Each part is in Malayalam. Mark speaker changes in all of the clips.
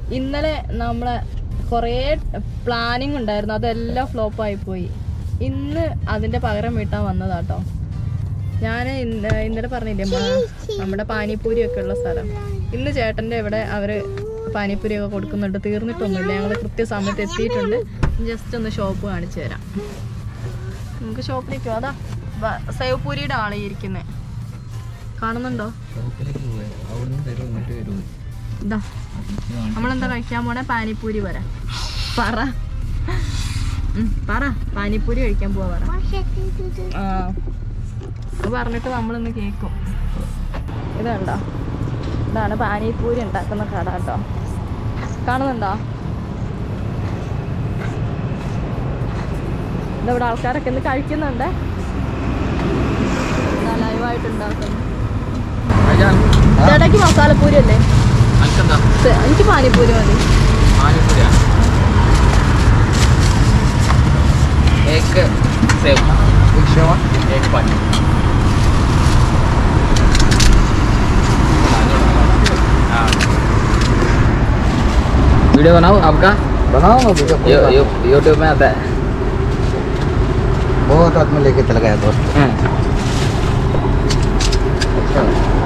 Speaker 1: ഇന്നലെ നമ്മളെ കുറേ പ്ലാനിങ് ഉണ്ടായിരുന്നു അതെല്ലാം ഫ്ലോപ്പ് ആയി പോയി ഇന്ന് അതിന്റെ പകരം വീട്ടാൻ വന്നതാട്ടോ ഞാൻ ഇന്നലെ പറഞ്ഞില്ലേ മ- നമ്മുടെ പാനിപ്പൂരി ഒക്കെ ഉള്ള സ്ഥലം ഇന്ന് ചേട്ടന്റെ ഇവിടെ അവര് പാനിപ്പൂരി ഒക്കെ കൊടുക്കുന്നുണ്ട് തീർന്നിട്ടൊന്നുമില്ല ഞങ്ങൾ കൃത്യസമയത്ത് എത്തിയിട്ടുണ്ട് ജസ്റ്റ് ഒന്ന് ഷോപ്പ് കാണിച്ചു തരാം നമുക്ക് ഷോപ്പിലേക്ക് അതാ ബ- സേവ് പൂരിയുടെ ആളെ ഇരിക്കുന്നേ കാണുന്നുണ്ടോ
Speaker 2: ഷോപ്പിലേക്ക് പോയി അവിടുന്ന് തരും ഇങ്ങോട്ട് വരും
Speaker 1: ഇതാ നമ്മളെന്താ കഴിക്കാൻ പോണേ പാനിപ്പൂരി പറ പറ ഉം, പറ പാനിപ്പൂരി കഴിക്കാൻ പോവാ പറ ആ അത് പറഞ്ഞിട്ട് നമ്മളിന്ന് കേക്കും ഇതുണ്ടോ ഇതാണ് പാനിപ്പൂരി ഉണ്ടാക്കുന്ന കട കേട്ടോ കാണുന്നുണ്ടോ ഇതവിടെ ആൾക്കാരൊക്കെ ഇന്ന് കഴിക്കുന്നുണ്ട് ലൈവായിട്ട് ഉണ്ടാക്കുന്നു ചേട്ടാക്ക് മസാലപ്പൂരി അല്ലേ
Speaker 2: അനക്കെന്താ
Speaker 1: ഇത് എനിക്ക് പാനിപ്പൂരി മതി
Speaker 2: പാനിപ്പൂരിയാ एक सेव एक शेवन एक पानी वीडियो बनाओ आपका
Speaker 3: बनाओ ना भैया कोई
Speaker 2: यू-
Speaker 3: बात
Speaker 2: यू- यूट्यूब में आता है
Speaker 3: नहीं। बहुत आदमी लेके चला गया दोस्त अच्छा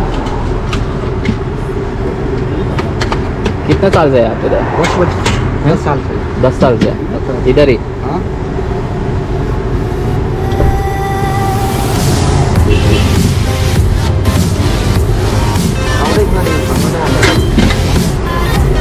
Speaker 2: कितने साल से है आप इधर
Speaker 3: दस बज दस साल से
Speaker 2: दस साल से
Speaker 3: दस साल।
Speaker 2: इधर ही
Speaker 3: हाँ അവിടെ ഇരുന്നാ മതി. അങ്ങനെ അല്ല.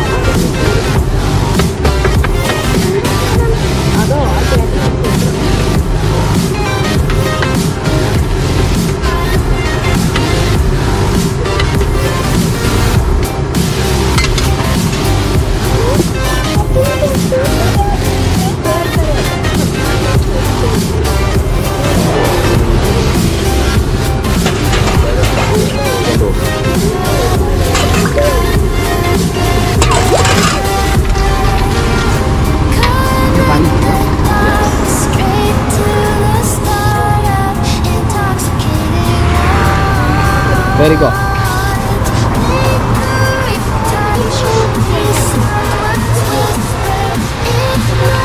Speaker 3: ये पानी पीना।
Speaker 4: Straight to the start of intoxicating love.
Speaker 2: Very go
Speaker 4: Touch is what twists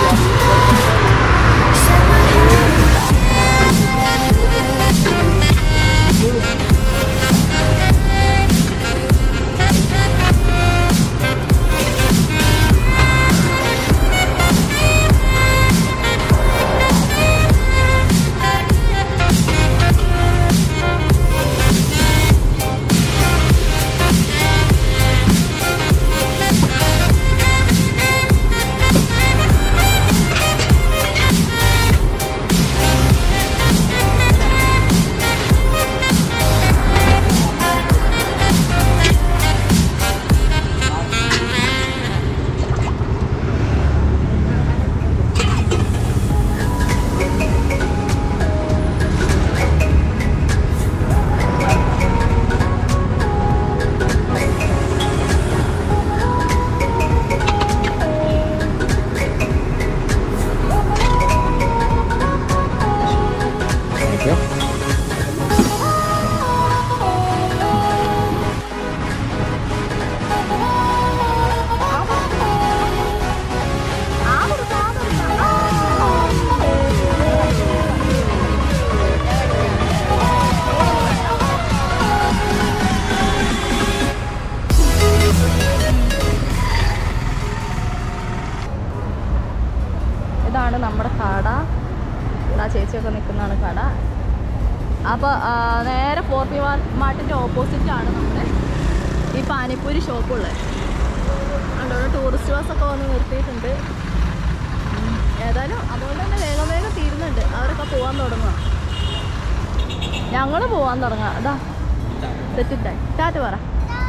Speaker 1: ഇതാണ് നമ്മുടെ കട ആ ചേച്ചിയൊക്കെ നിൽക്കുന്നതാണ് കട അപ്പോൾ നേരെ ഫോർ പി മാർട്ടിൻ്റെ ഓപ്പോസിറ്റ് ആണ് നമ്മുടെ ഈ പാനിപ്പൂരി ഷോപ്പുള്ളത് അതുകൊണ്ട് ടൂറിസ്റ്റ് ബസ്സൊക്കെ വന്ന് നിർത്തിയിട്ടുണ്ട് ഉം. ഏതായാലും അതുകൊണ്ട് തന്നെ വേഗം വേഗം തീരുന്നുണ്ട് അവരൊക്കെ പോകാൻ തുടങ്ങുക ഞങ്ങൾ പോകാൻ തുടങ്ങുക അതാ തെറ്റിട്ടായി ടാറ്റ പറ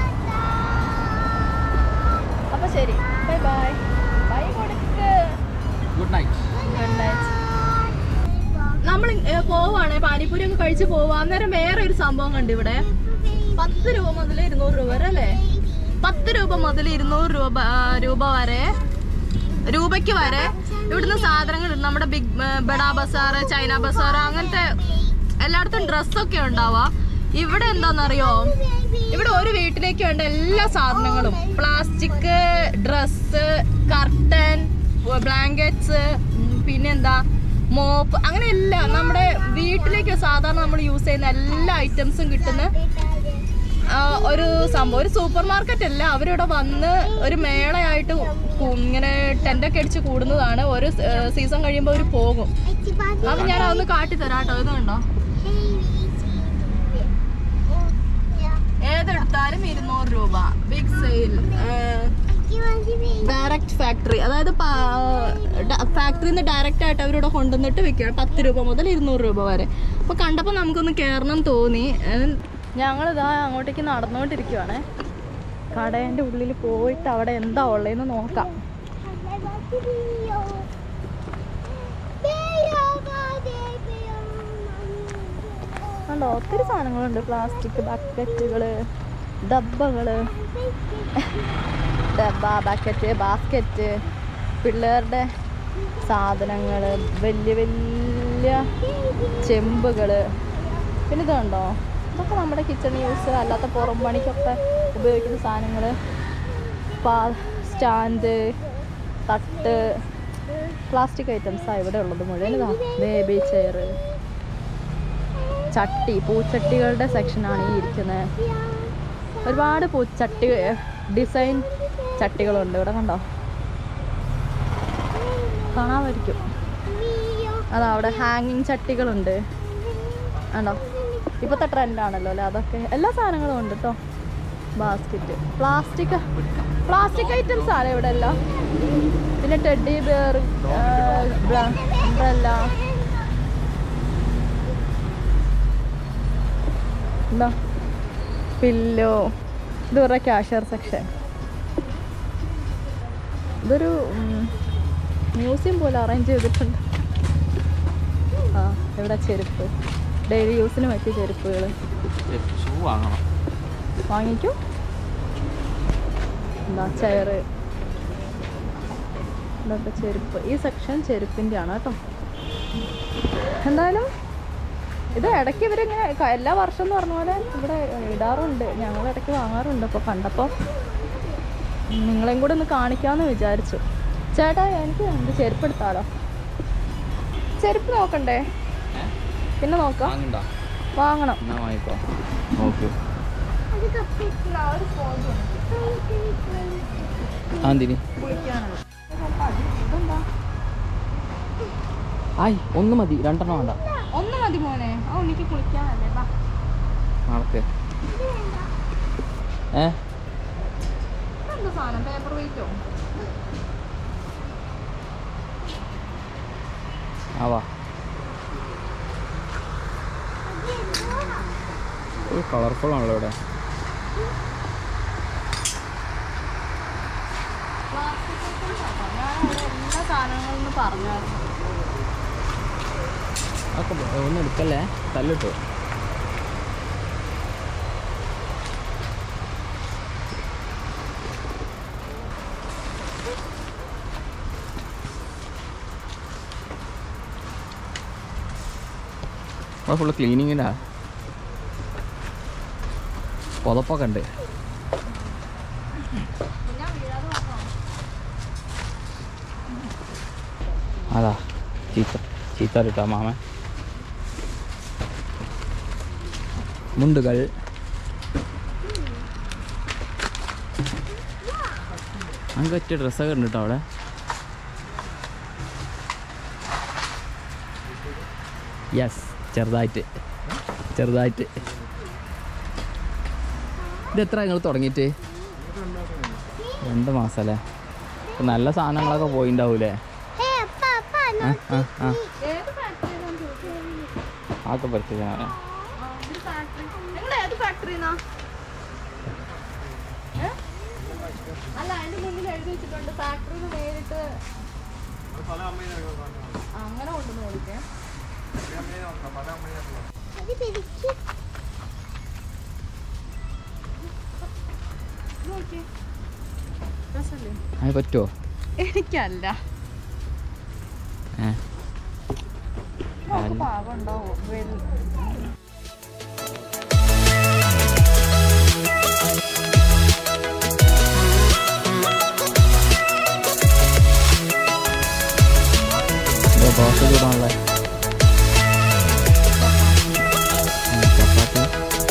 Speaker 1: അപ്പോൾ ശരി ബൈ ബൈ ബൈ കൊടുക്ക്
Speaker 2: गुड नाइट
Speaker 1: നമ്മൾ പോവാണ് പാനിപ്പൂരി ഒക്കെ കഴിച്ച് പോവാ അന്നേരം വേറെ ഒരു സംഭവം കണ്ടു ഇവിടെ പത്ത് രൂപ മുതൽ ഇരുന്നൂറ് രൂപ വരെ അല്ലേ പത്ത് രൂപ മുതൽ ഇരുന്നൂറ് രൂപ ആ, രൂപ വരെ രൂപയ്ക്ക് വരെ ഇവിടുന്ന് സാധനങ്ങൾ ഉണ്ട്. നമ്മുടെ ബിഗ് ബഡാ ബസാർ ചൈന ബസാർ അങ്ങനത്തെ എല്ലായിടത്തും ഡ്രസ്സൊക്കെ ഉണ്ടാവാ ഇവിടെ എന്താണെന്നറിയോ ഇവിടെ ഒരു വീട്ടിലേക്ക് വേണ്ട എല്ലാ സാധനങ്ങളും പ്ലാസ്റ്റിക് ഡ്രസ്സ് ബ്ലാങ്കറ്റ്സ് പിന്നെന്താ മോപ്പ് അങ്ങനെ എല്ലാം നമ്മുടെ വീട്ടിലേക്ക് സാധാരണ നമ്മൾ യൂസ് ചെയ്യുന്ന എല്ലാ ഐറ്റംസും കിട്ടുന്ന ആ, ഒരു സംഭവം ഒരു സൂപ്പർ മാർക്കറ്റ് അല്ല അവരിവിടെ വന്ന് ഒരു മേളയായിട്ട് കു- ഇങ്ങനെ ടെൻ്റൊക്കെ അടിച്ച് കൂടുന്നതാണ് ഒരു സീസൺ കഴിയുമ്പോൾ അവർ പോകും അത് ഞാൻ അതൊന്ന് കാട്ടിത്തരാം കേട്ടോ ഇത് കണ്ടോ ഏതെടുത്താലും ഇരുന്നൂറ് രൂപ ബിഗ് സെയിൽ ഡയറക്റ്റ് ഫാക്ടറി അതായത് ഫാക്ടറിയിൽ നിന്ന് ഡയറക്റ്റ് ആയിട്ട് അവരിവിടെ കൊണ്ടുവന്നിട്ട് വിൽക്കുക പത്ത് രൂപ മുതൽ ഇരുന്നൂറ് രൂപ വരെ അപ്പോൾ കണ്ടപ്പോൾ നമുക്കൊന്ന് കയറണം തോന്നി ഞങ്ങളിതാ അങ്ങോട്ടേക്ക് നടന്നുകൊണ്ടിരിക്കുവാണേ കടേൻ്റെ ഉള്ളിൽ പോയിട്ട് അവിടെ എന്താ ഉള്ളതെന്ന് നോക്കാം കണ്ടോ ഒത്തിരി സാധനങ്ങളുണ്ട് പ്ലാസ്റ്റിക് ബക്കറ്റുകൾ ഡബ്ബകൾ ഡബ്ബ ബക്കറ്റ് ബാസ്ക്കറ്റ് പിള്ളേരുടെ സാധനങ്ങൾ വലിയ വലിയ ചെമ്പുകൾ പിന്നെ ഇത് കണ്ടോ ഇതൊക്കെ നമ്മുടെ കിച്ചൺ യൂസ് അല്ലാത്ത പുറം പണിക്കൊക്കെ ഉപയോഗിക്കുന്ന സാധനങ്ങൾ പാ സ്റ്റാൻഡ് തട്ട് പ്ലാസ്റ്റിക് ഐറ്റംസാണ് ഇവിടെ ഉള്ളത് മുഴുവൻ ഇതാ ബേബി ചെയർ ചട്ടി പൂച്ചട്ടികളുടെ സെക്ഷനാണ് ഈ ഇരിക്കുന്നത് ഒരുപാട് പൂച്ചട്ടി ഡിസൈൻ ചട്ടികളുണ്ട് ഇവിടെ കണ്ടോ കാണാമായിരിക്കും അതാ അവിടെ ഹാങ്ങിങ് ചട്ടികളുണ്ട് കണ്ടോ ഇപ്പോഴത്തെ ട്രെൻഡാണല്ലോ അല്ലേ അതൊക്കെ എല്ലാ സാധനങ്ങളും ഉണ്ട് കേട്ടോ ബാസ്ക്കറ്റ് പ്ലാസ്റ്റിക് പ്ലാസ്റ്റിക് ഐറ്റംസ് ആണ് ഇവിടെ എല്ലാം പിന്നെ ടെഡി ബിയർ അംബ്രല്ല എന്താ പില്ലോ ഇത് കുറേ ക്യാഷ്യർ സെക്ഷൻ ഇതൊരു മ്യൂസിയം പോലെ അറേഞ്ച് ചെയ്തിട്ടുണ്ട് ആ ഇവിടെ ചെരുപ്പ് ഡെയിലി യൂസിന് പറ്റിയ ചെരുപ്പുകൾ
Speaker 2: ഷൂ വാങ്ങണം
Speaker 1: വാങ്ങിക്കൂ എന്താ ചെയറ് ഇതൊക്കെ ചെരുപ്പ് ഈ സെക്ഷൻ ചെരുപ്പിൻ്റെ ആണ് കേട്ടോ എന്തായാലും ഇത് ഇടയ്ക്ക് ഇവരിങ്ങനെ ക- എല്ലാ വർഷം എന്ന് പറഞ്ഞ പോലെ ഇവിടെ ഇടാറുണ്ട് ഞങ്ങൾ ഇടയ്ക്ക് വാങ്ങാറുണ്ട് അപ്പോൾ കണ്ടപ്പോൾ നിങ്ങളെയും കൂടെ ഒന്ന് കാണിക്കാമെന്ന് വിചാരിച്ചു ചേട്ടാ എനിക്ക് എന്ത് ചെരുപ്പ് എടുത്താലോ ചെരുപ്പ് നോക്കണ്ടേ പിന്നെ നോക്കാം
Speaker 2: വാങ്ങണ്ട
Speaker 1: വാങ്ങണം
Speaker 2: എന്നാ വാങ്ങിക്കോ നോക്കൂ ആ എന്തിന്
Speaker 1: ഇതെന്താ
Speaker 2: ആയ് ഒന്ന് മതി രണ്ടെണ്ണം വേണ്ട
Speaker 1: ഒന്ന് മതി മോനെ ആ ഉണ്ണിക്ക് കുളിക്കാനല്ലേ ബാ
Speaker 2: നടക്ക് ഏ
Speaker 1: എന്താ സാധനം പേപ്പർ വെയിറ്റോ
Speaker 2: ആ വാ ഒരു കളർഫുൾ ആണല്ലോ ഇവിടെ
Speaker 1: ഞാൻ അവിടെ എല്ലാ സാധനങ്ങളൊന്ന് പറഞ്ഞായിരുന്നു
Speaker 2: ഒക്കെ ഒന്നും എടുക്കല്ലേ തല്ലിട്ടു ഇവിടെ ഫുള്ള് ക്ലീനിങ്ങിലാ പുതപ്പൊക്കെ ഉണ്ട് അതാ ചീത്ത ചീത്ത കിട്ടാ മാമൻ മുണ്ടുകൾ അങ്ങ് ഒറ്റ ഡ്രസ്സൊക്കെ ഉണ്ട് കേട്ടോ അവിടെ യെസ് ചെറുതായിട്ട് ചെറുതായിട്ട് ഇത് എത്ര നിങ്ങൾ തുടങ്ങിയിട്ട് രണ്ട് മാസമല്ലേ ഇപ്പൊ നല്ല സാധനങ്ങളൊക്കെ പോയിണ്ടാവൂലേ ആ ആ ആ
Speaker 1: ഏത് ഫാക്ടറിയിലാണ് ചോദിച്ചത്
Speaker 2: ആക്കെ പറ്റില്ല
Speaker 1: നിങ്ങൾ ഏത് ഫാക്ടറിന്നാ അല്ല അതിന്റെ മുന്നിൽ എഴുതി വെച്ചിട്ടുണ്ട് ഫാക്ടറിയിൽ നേരിട്ട് അങ്ങനെ കൊണ്ടുവന്ന് കൊടുക്കേ രസല്ലേ
Speaker 2: അത് പറ്റുമോ
Speaker 1: എനിക്കല്ല
Speaker 2: ഏ
Speaker 1: നമുക്ക് പാകം ഉണ്ടാവോ വലുത്
Speaker 2: മുട്ട ചൂടാനുള്ള ചപ്പാത്തി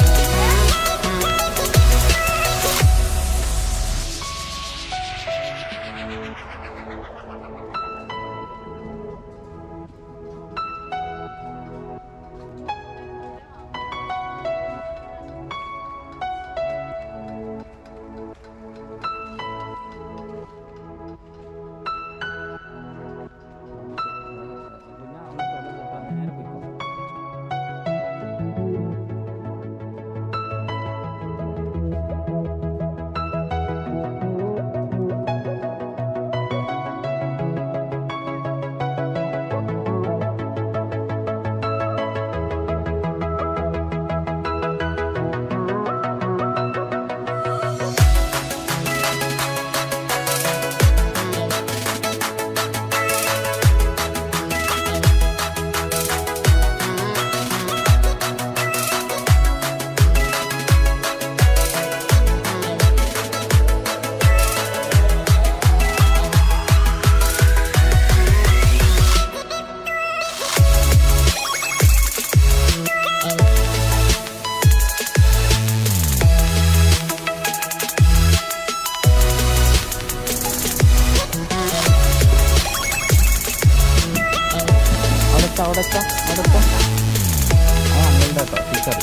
Speaker 2: അവിടെത്ത അവിടെത്ത അവിടെത്ത ആ അങ്ങളുടെ കേട്ടോ ടീച്ചർ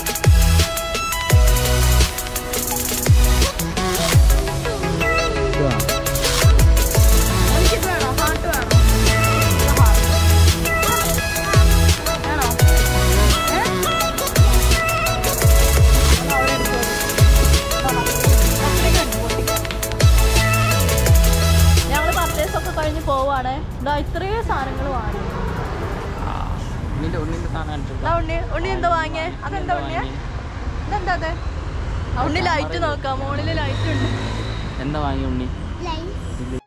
Speaker 1: എനിക്കിത് വേണോ ഹാർട്ട് വേണോ വേണോ ഏ? എന്നാ അവിടെ എടുത്തോ. കത്രിക ഉണ്ട്, പൊട്ടിക്കാം. ഞങ്ങള് പർച്ചേസ് ഒക്കെ കഴിഞ്ഞ് പോവാണ് ഇതാ ഇത്രയും സാധനങ്ങൾ വാങ്ങി
Speaker 2: ഉണ്ണിൻ്റെ ഉണ്ണിൻ്റെ സാധനം കാണിച്ചു
Speaker 1: ഇതാ ഉണ്ണി ഉണ്ണി എന്താ വാങ്ങിയേ അതെന്താ ഉണ്ണിയെ ഇതെന്താ അത് ആ, ഉണ്ണി ലൈറ്റ് നോക്കാം മോളില് ലൈറ്റ് ഉണ്ട്
Speaker 2: എന്താ വാങ്ങി ഉണ്ണി
Speaker 4: ലൈഫ്
Speaker 2: ഇത്